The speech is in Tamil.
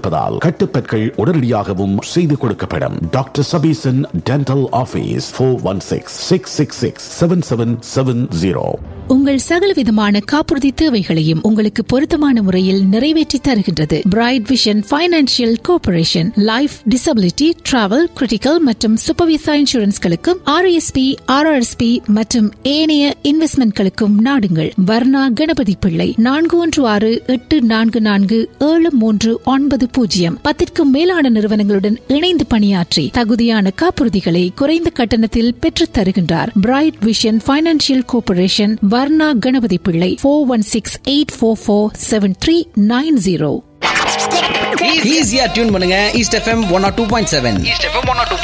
இருப்பதால் கட்டுப்பற்கள் உடனடியாகவும் செய்து கொடுக்கப்படும் doctor Sabeesan dental office four one six six six six seven seven seven zero உங்கள் சகலவிதமான காப்புறுதி தேவைகளையும் உங்களுக்கு பொருத்தமான முறையில் நிறைவேற்றி தருகின்றது bright vision financial corporation life disability travel critical மற்றும் சூப்பர்விசா இன்சூரன்ஸ்களுக்கும் ஆர்எஸ்பி ஆர்ஆர்எஸ்பி மற்றும் ஏனைய இன்வெஸ்ட்மெண்ட்களுக்கும் நாடுங்கள் வர்ணா கணபதி பிள்ளை நான்கு ஒன்று ஆறு எட்டு நான்கு நான்கு ஏழு மூன்று ஒன்பது பூஜ்ஜியம் பத்திற்கும் மேலான நிறுவனங்களுடன் இணைந்து பணியாற்றி தகுதியான காப்புறுதிகளை குறைந்த கட்டணத்தில் பெற்றுத் தருகின்றார் bright vision financial corporation Varna Ganapathi Pillai four one six eight four four seven three nine zero ஈஸியா டியூன் பண்ணுங்க east FM one O two point seven east FM one O two